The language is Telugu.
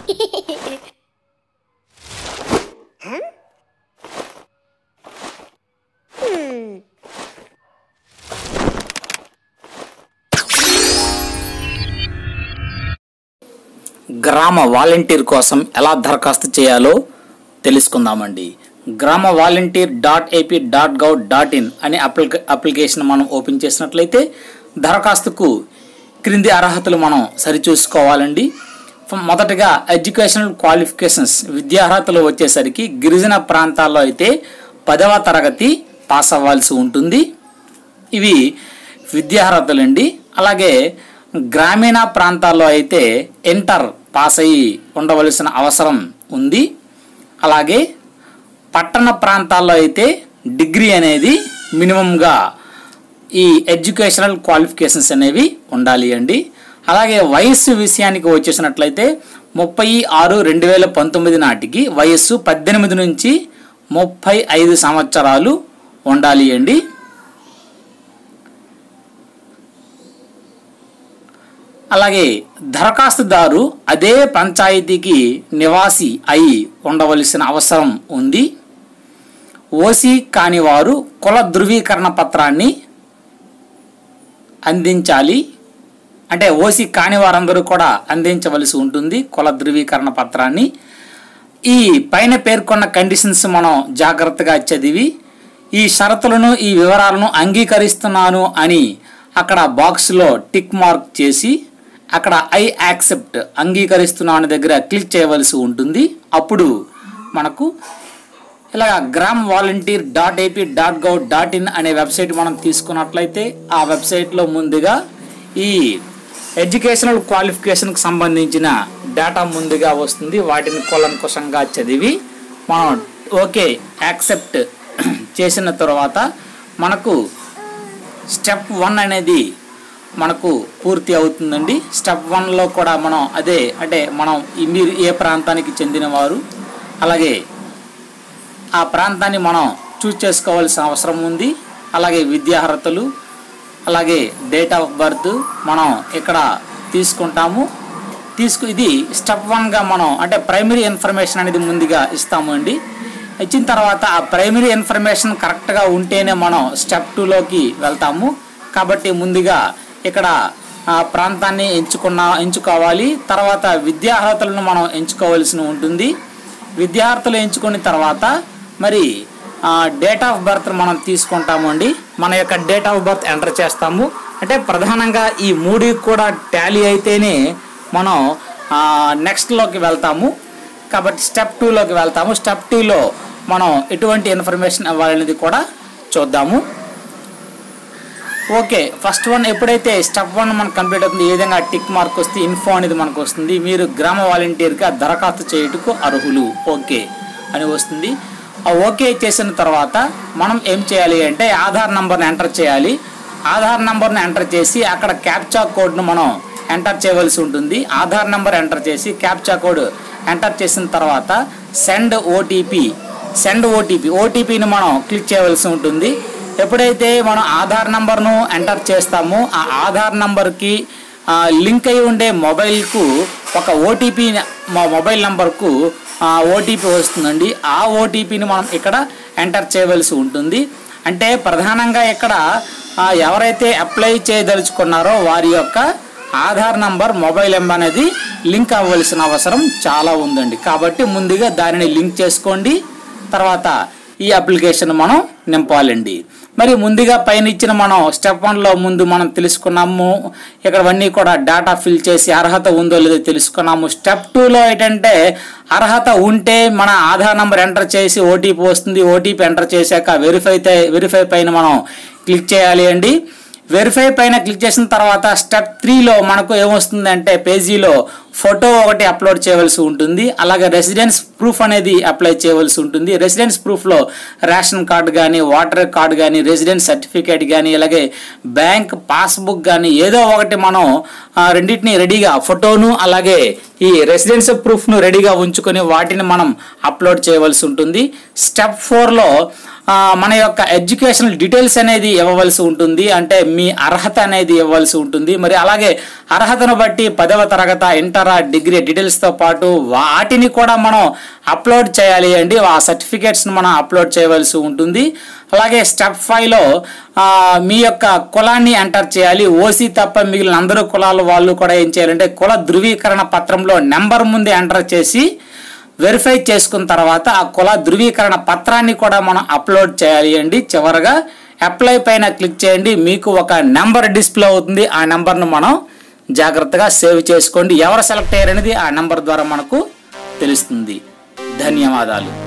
గ్రామ వాలంటీర్ కోసం ఎలా దరఖాస్తు చేయాలో తెలుసుకుందామండి grama volunteer dot AP dot gov dot in అనే అప్లిక అప్లికేషన్ మనం ఓపెన్ చేసినట్లయితే దరఖాస్తుకు క్రింది అర్హతలు మనం సరిచూసుకోవాలండి ఫ- మొదటగా ఎడ్యుకేషనల్ క్వాలిఫికేషన్స్ విద్యార్హతలు వచ్చేసరికి గిరిజన ప్రాంతాల్లో అయితే పదవ తరగతి పాస్ అవ్వాల్సి ఉంటుంది ఇవి విద్యార్హతలండి అలాగే గ్రామీణ ప్రాంతాల్లో అయితే ఇంటర్ పాస్ అయ్యి ఉండవలసిన అవసరం ఉంది అలాగే పట్టణ ప్రాంతాల్లో అయితే డిగ్రీ అనేది మినిమంగా ఈ ఎడ్యుకేషనల్ క్వాలిఫికేషన్స్ అనేవి ఉండాలి అండి అలాగే వయస్సు విషయానికి వచ్చేసినట్లయితే ముప్పై ఆరు రెండు వేల పంతొమ్మిది నాటికి వయస్సు పద్దెనిమిది నుంచి ముప్పై ఐదు సంవత్సరాలు ఉండాలి అండి అలాగే దరఖాస్తుదారు అదే పంచాయతీకి నివాసి అయి ఉండవలసిన అవసరం ఉంది ఓసీ కాని వారు కుల ధృవీకరణ పత్రాన్ని అందించాలి అంటే ఓసీ కాని వారందరూ కూడా అందించవలసి ఉంటుంది కుల ధృవీకరణ పత్రాన్ని ఈ పైన పేర్కొన్న కండిషన్స్ మనం జాగ్రత్తగా చదివి ఈ షరతులను ఈ వివరాలను అంగీకరిస్తున్నాను అని అక్కడ బాక్స్లో టిక్ మార్క్ చేసి అక్కడ ఐ యాక్సెప్ట్ అంగీకరిస్తున్నాను దగ్గర క్లిక్ చేయవలసి ఉంటుంది అప్పుడు మనకు ఇలా gram volunteer dot AP dot gov dot in అనే వెబ్సైట్ మనం తీసుకున్నట్లయితే ఆ వెబ్సైట్లో ముందుగా ఈ ఎడ్యుకేషనల్ క్వాలిఫికేషన్కి సంబంధించిన డేటా ముందుగా వస్తుంది వాటిని కూలంకుషంగా చదివి మనం ఓకే యాక్సెప్ట్ చేసిన తర్వాత మనకు స్టెప్ వన్ అనేది మనకు పూర్తి అవుతుందండి స్టెప్ వన్లో కూడా మనం అదే అంటే మనం ఈ మీరు ఏ ప్రాంతానికి చెందినవారు అలాగే ఆ ప్రాంతాన్ని మనం చూస్ చేసుకోవాల్సిన అవసరం ఉంది అలాగే విద్యార్హతలు అలాగే డేట్ ఆఫ్ బర్త్ మనం ఇక్కడ తీసుకుంటాము తీసుకు ఇది స్టెప్ వన్గా మనం అంటే ప్రైమరీ ఇన్ఫర్మేషన్ అనేది ముందుగా ఇస్తాము అండి ఇచ్చిన తర్వాత ఆ ప్రైమరీ ఇన్ఫర్మేషన్ కరెక్ట్గా ఉంటేనే మనం స్టెప్ టూలోకి వెళ్తాము కాబట్టి ముందుగా ఇక్కడ ఆ ప్రాంతాన్ని ఎంచుకున్న ఎంచుకోవాలి తర్వాత విద్యార్హతలను మనం ఎంచుకోవాల్సి ఉంటుంది విద్యార్థులు ఎంచుకున్న తర్వాత మరి డేట్ ఆఫ్ బర్త్ మనం తీసుకుంటాము అండి మన యొక్క డేట్ ఆఫ్ బర్త్ ఎంటర్ చేస్తాము అంటే ప్రధానంగా ఈ మూడు కూడా టాలీ అయితేనే మనం నెక్స్ట్లోకి వెళ్తాము కాబట్టి స్టెప్ టూలోకి వెళ్తాము స్టెప్ టూలో మనం ఎటువంటి ఇన్ఫర్మేషన్ ఇవ్వాలనేది కూడా చూద్దాము ఓకే ఫస్ట్ వన్ ఎప్పుడైతే స్టెప్ వన్ మనకు కంప్లీట్ అవుతుంది ఈ విధంగా టిక్ మార్క్ వస్తే ఇన్ఫో అనేది మనకు వస్తుంది మీరు గ్రామ వాలంటీర్గా దరఖాస్తు చేయుటకు అర్హులు ఓకే అని వస్తుంది ఆ ఓకే చేసిన తర్వాత మనం ఏం చేయాలి అంటే ఆధార్ నంబర్ని ఎంటర్ చేయాలి ఆధార్ నంబర్ని ఎంటర్ చేసి అక్కడ క్యాప్చా కోడ్ను మనం ఎంటర్ చేయవలసి ఉంటుంది ఆధార్ నంబర్ ఎంటర్ చేసి క్యాప్చా కోడ్ ఎంటర్ చేసిన తర్వాత సెండ్ ఓటీపీ సెండ్ ఓటీపీ ఓటీపీని మనం క్లిక్ చేయవలసి ఉంటుంది ఎప్పుడైతే మనం ఆధార్ నంబర్ను ఎంటర్ చేస్తామో ఆ ఆధార్ నంబర్కి లింక్ అయి ఉండే మొబైల్కు ఒక ఓటీపీ మా మొబైల్ నంబర్కు ఓటీపీ వస్తుందండి ఆ ఓటీపీని మనం ఇక్కడ ఎంటర్ చేయవలసి ఉంటుంది అంటే ప్రధానంగా ఇక్కడ ఆ, ఎవరైతే అప్లై చేయదలుచుకున్నారో వారి యొక్క ఆధార్ నంబర్ మొబైల్ నెంబర్ అనేది లింక్ అవ్వవలసిన అవసరం చాలా ఉందండి కాబట్టి ముందుగా దానిని లింక్ చేసుకోండి తర్వాత ఈ అప్లికేషన్ మనం నింపాలండి మరి ముందుగా పైన ఇచ్చిన మనం స్టెప్ వన్లో ముందు మనం తెలుసుకున్నాము ఇక్కడవన్నీ కూడా డేటా ఫిల్ చేసి అర్హత ఉందో లేదో తెలుసుకున్నాము స్టెప్ టూలో ఏంటంటే అర్హత ఉంటే మన ఆధార్ నంబర్ ఎంటర్ చేసి ఓటీపీ వస్తుంది ఓటీపీ ఎంటర్ చేశాక వెరిఫై వెరిఫై పైన మనం క్లిక్ చేయాలి అండి వెరిఫై పైన క్లిక్ చేసిన తర్వాత స్టెప్ త్రీలో మనకు ఏమొస్తుంది అంటే పేజీలో ఫోటో ఒకటి అప్లోడ్ చేయవలసి ఉంటుంది అలాగే రెసిడెన్స్ ప్రూఫ్ అనేది అప్లై చేయవలసి ఉంటుంది రెసిడెన్స్ ప్రూఫ్లో రేషన్ కార్డు కానీ వాటర్ కార్డు కానీ రెసిడెన్స్ సర్టిఫికేట్ కానీ అలాగే బ్యాంక్ పాస్బుక్ కానీ ఏదో ఒకటి మనం ఆ, రెండింటిని రెడీగా ఫోటోను అలాగే ఈ రెసిడెన్స్ ప్రూఫ్ను రెడీగా ఉంచుకొని వాటిని మనం అప్లోడ్ చేయవలసి ఉంటుంది స్టెప్ ఫోర్లో ఆ, మన యొక్క ఎడ్యుకేషనల్ డీటెయిల్స్ అనేది ఇవ్వవలసి ఉంటుంది అంటే మీ అర్హత అనేది ఇవ్వవలసి ఉంటుంది మరి అలాగే అర్హతను బట్టి పదవ తరగతి ఇంటరా డిగ్రీ డీటెయిల్స్తో పాటు వాటిని కూడా మనం అప్లోడ్ చేయాలి అండి ఆ సర్టిఫికేట్స్ని మనం అప్లోడ్ చేయవలసి ఉంటుంది అలాగే స్టెప్ ఫైవ్లో మీ యొక్క కులాన్ని ఎంటర్ చేయాలి ఓసీ తప్ప మిగిలిన అందరూ కులాల వాళ్ళు కూడా ఏం చేయాలంటే కుల ధృవీకరణ పత్రంలో నెంబర్ ముందు ఎంటర్ చేసి వెరిఫై చేసుకున్న తర్వాత ఆ కుల ధృవీకరణ పత్రాన్ని కూడా మనం అప్లోడ్ చేయాలి అండి చివరగా అప్లై పైన క్లిక్ చేయండి మీకు ఒక నెంబర్ డిస్ప్లే అవుతుంది ఆ నెంబర్ను మనం జాగ్రత్తగా సేవ్ చేసుకోండి ఎవరు సెలెక్ట్ అయ్యారనేది ఆ నెంబర్ ద్వారా మనకు తెలుస్తుంది ధన్యవాదాలు